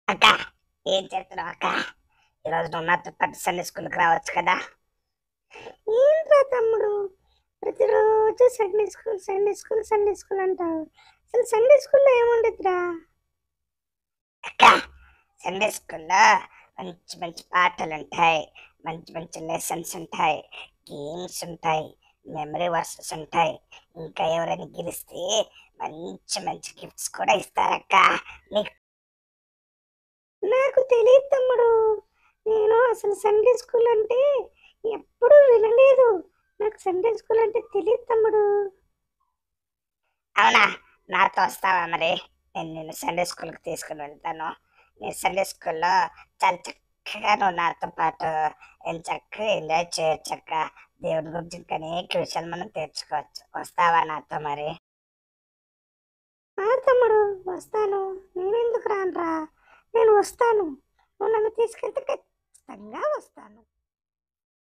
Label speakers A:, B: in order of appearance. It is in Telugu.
A: అక్క ఏం చేస్తున్నావు అక్క ఈరోజు నువ్వు నాతో పాటు సండే స్కూల్కి రావచ్చు కదా ఏంట్రా తమ్ముడు ప్రతిరోజు Sunday school Sunday school Sunday school అంటావు అసలు సండే స్కూల్లో ఏముండదురా అక్క సండే స్కూల్లో మంచి మంచి పాటలు ఉంటాయి మంచి మంచి లెసన్స్ ఉంటాయి గేమ్స్ ఉంటాయి మెమరీ వర్సెస్ ఉంటాయి ఇంకా ఎవరైనా గెలిస్తే మంచి మంచి గిఫ్ట్స్ కూడా ఇస్తారక్క నీకు నాకు తెలియదు తమ్ముడు నేను అసలు సండే స్కూల్ అంటే ఎప్పుడూ వినలేదు నాకు సండే స్కూల్ అంటే తెలియదు తమ్ముడు అవునా నాతో వస్తావా మరి నేను నిన్ను సండే స్కూల్కి తీసుకుని వెళ్తాను నేను సండే స్కూల్లో చాలా చక్కగా నువ్వు నాతో పాటు నేను చక్కగా ఎంజాయ్ చేయొచ్చు అక్క దేవుడి గురించి ఇంకా అనేక విషయాలు మనం తెచ్చుకోవచ్చు వస్తావా నాతో మరి తమ్ముడు వస్తాను నేను ఎందుకు రానురా నేను వస్తాను నువ్వు నన్ను తీసుకెళ్తే ఖచ్చితంగా వస్తాను